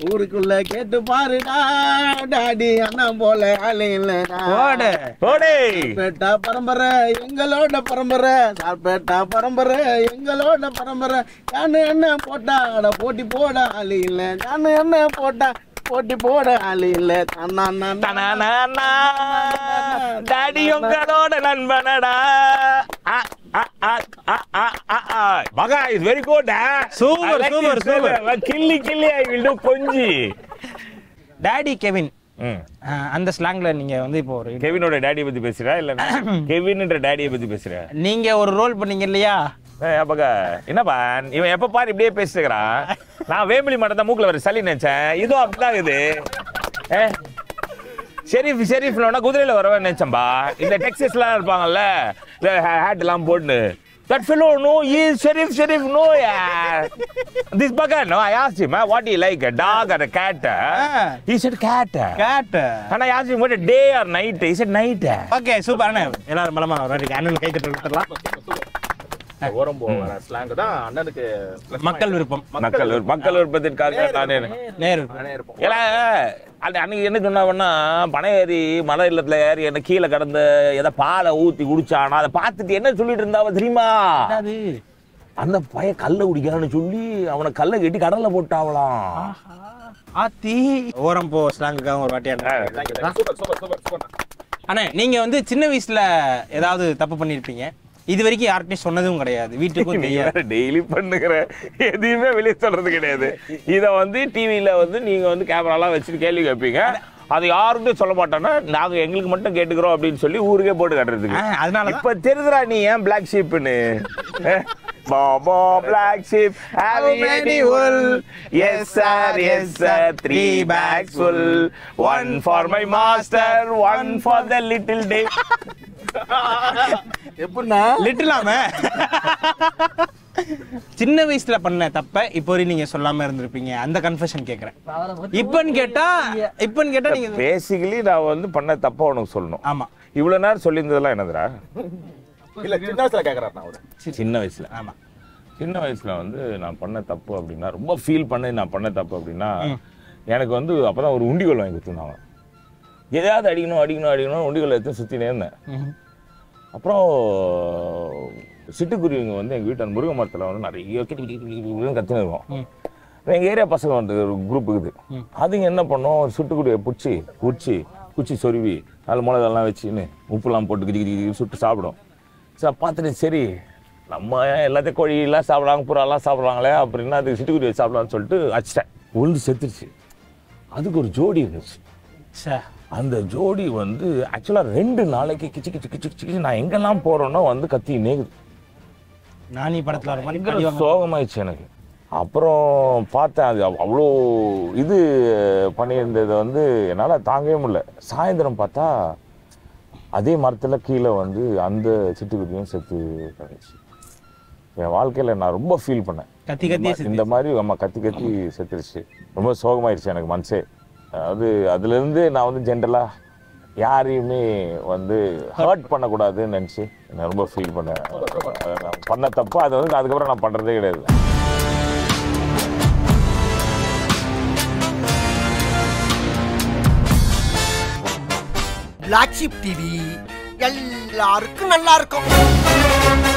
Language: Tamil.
ஊருக்குள்ள கேட்டு பாருடா டாடி அண்ணன் போல ஆளு இல்லடா போடு போடே சார்பேட்டா பரம்பரை எங்களோட பரம்பரை சார்பேட்டா பரம்பரை எங்களோட பரம்பரை யானு என்ன போட்டா அட போட்டி போட ஆளு இல்ல யானு என்ன போட்டா போட்டி போட ஆளு இல்ல அண்ணா தனனனா, டாடி உங்களோட நண்பனடா ஆ, ஆ, ஆ, ஆ, ஆ, ஆ, ஆ. Maha is very good Super, super, super. கிள்ளி கிள்ளி ஐ வில் டு கொஞ்சி டாடி கெவின் ம். அஹ், அந்த ஸ்லாங்ல நீங்க வந்து இப்போ ஒரு கெவினோட டாடியை பத்தி பேசுறியா இல்ல கெவின்ன்ற டாடியை பத்தி பேசுறியா நீங்க ஒரு ரோல் பண்ணீங்க இல்லையா ஏய், அப்பக்கா என்னப்பா இவன் எப்ப பாரு இப்படியே பேசிக்கிறான் நான் வேம்பிலி மட்டும் தான் மூக்குல வர சளி நினைச்சேன் இதுவும் அப்படிதான் இருக்குது ஏ, ஷெரீஃப் ஷெரீஃப்ல குதிரையில வரவே நினைச்சேன்பா இந்த டெக்ஸஸ்லாம் இருப்பாங்கல்ல ஹேட் எல்லாம் போட்டு That fellow, no, he is Sharif, Sharif, no, yeah. This bugger, no, I asked him, huh, what do you like, a dog or a cat? Ah. He said cat. Cat And I asked him, what a day or night? He said night. Okay super அண்ணா எல்லாரும் பலமா ஒரு அண்ணன் கை தட்டு விட்டுறலாம் ஓரம் போகிற ஸ்லாங் தான் அண்ணனுக்கு மக்கள் விருப்பம் மக்கள் விருப்ப- மக்கள் விருப்பத்திற்காக நானே நேரு இருப்போம் ஏன்னா அது அன்னைக்கு என்ன சொன்னாவன்னா பனை ஏறி மலை இல்லத்துல ஏறி என்ன கீழே கடந்து ஏதோ பாலை ஊத்தி குடிச்சானா அதை பார்த்துட்டு என்ன சொல்லிட்டு இருந்தாவ தெரியுமா அது அந்த பைய கல்ல குடிக்கிறான்னு சொல்லி அவனை கல்ல கட்டி கடல்ல போட்டாவலாம் ஆத்தி ஓரம் போ ஸ்லாங்குக்காக ஒரு வாட்டி அண்ணா சூப்பர் சூப்பர் சூப்பர் சூப்பர் அண்ணா நீங்க வந்து சின்ன வயசுல ஏதாவது தப்பு பண்ணிருப்பீங்க இது வரைக்கும் யார்கிட்டயும் சொன்னதும் கிடையாது வீட்டுக்கும் நீ தெரியாது வேற டெய்லி பண்ணுகிற எதையுமே வெளியே சொல்றது கிடையாது இத வந்து டிவியில வந்து நீங்க வந்து கேமராலாம் வச்சுட்டு கேள்வி கேட்பீங்க அது யாருக்கும் சொல்ல மாட்டோம்னா நாங்க எங்களுக்கு மட்டும் கேட்டுக்கிறோம் அப்படின்னு சொல்லி ஊருக்கே போட்டு காட்டுறதுக்கு ஆ, அதனாலதான் இப்ப தெரியுதுடா நீ ஏன் பிளாக் ஷீப்னு baa baa black sheep have any wool yes sir yes sir three bags full one for my master one for the little day எப்படின்னா லிட்டிலாம சின்ன வயசுல பண்ண தப்ப இப்போ வரையும் நீங்க சொல்லாம இருந்திருப்பீங்க அந்த கன்ஃபெஷன் கேக்குறேன் இப்பன்னு கேட்டா இப்பன்னு கேட்டா நீங்க பேசிக்கலி நான் வந்து பண்ண தப்பா உனக்கு சொல்லணும் ஆமா இவ்வளவு நேரம் சொல்லியிருந்ததெல்லாம் என்னதுடா இல்ல சின்ன வயசுல கேக்குறாரு நான் அவரு சின்ன வயசுல ஆமா சின்ன வயசுல வந்து நான் பண்ண தப்பு அப்படின்னா ரொம்ப ஃபீல் பண்ணி நான் பண்ண தப்பு அப்படின்னா எனக்கு வந்து அப்பதான் ஒரு உண்டிகோல் வாங்கி கொடுத்துருந்தாங்க எதையாவது அடிக்கணும் அடிக்கணும் அடிக்கணும் உண்டிகோல் எடுத்து சுற்றினே இருந்தேன் ம்ஹும். அப்புறம் சிட்டுக்குருவிங்க வந்து எங்கள் வீட்டு அந்த முருங்கை மரத்தில் வந்து நிறைய கிட்டி கிட்டி கிட்டி கிட்டி கத்தினு இருக்கும் எங்கள் ஏரியா பசங்க வந்து ஒரு குரூப் இருக்குது அதுங்க என்ன பண்ணோம் ஒரு சிட்டுக்குருவியை பிடிச்சி பிடிச்சி குச்சி சொருவி அதில் மிளகெல்லாம் வச்சுன்னு உப்புலாம் போட்டு கிட்டி கிட்டி கிட்டி சுட்டு சாப்பிடும் சரி பார்த்துட்டு சரி நம்ம எல்லாத்தையும் கோழியெல்லாம் சாப்பிட்றாங்க புறாலாம் சாப்பிட்றாங்களே அப்படின்னா அதுக்கு சிட்டுக்குருவி சாப்பிடலாம்னு சொல்லிட்டு வச்சிட்டேன் உளுந்து செத்துருச்சு அதுக்கு ஒரு ஜோடி இருந்துச்சு ச்சே. அந்த ஜோடி வந்து ஆக்சுவலாக ரெண்டு நாளைக்கு கிச்சு கிச்சு கிச்சு கிச்சு கிச்சு நான் எங்கெல்லாம் போகிறேனோ வந்து கத்தி நேகுது நானி படத்துல வர மாதிரி பயங்கர கடி வாங்க. சோகமாயிடுச்சு எனக்கு அப்புறம் பார்த்தேன் அது அவ்- அவ்வளோ இது பண்ணியிருந்ததை வந்து என்னால் தாங்கவே முடியல சாயந்தரம் பார்த்தா அதே மரத்தில் கீழே வந்து அந்த சிட்டுக்குருவியும் செத்து கிடந்துச்சு என் வாழ்க்கையில் நான் ரொம்ப ஃபீல் பண்ணேன் கத்தி கத்தியே செத்து. இந்த மாதிரி ஆமாம் கத்தி கத்தி செத்துருச்சு ரொம்ப சோகமாயிருச்சு எனக்கு மனசே அதாவது அதுலேருந்து நான் வந்து ஜென்ரலாக யாரையுமே வந்து ஹர்ட் பண்ணக்கூடாதுன்னு நினச்சி நான் ரொம்ப ஃபீல் பண்ணேன் அதை நான் பண்ண தப்பு அதை வந்து அதுக்கப்புறம் நான் பண்ணுறதே கிடையாது பிளாக் ஷிப் டிவி எல்லாருக்கும் நல்லா இருக்கும்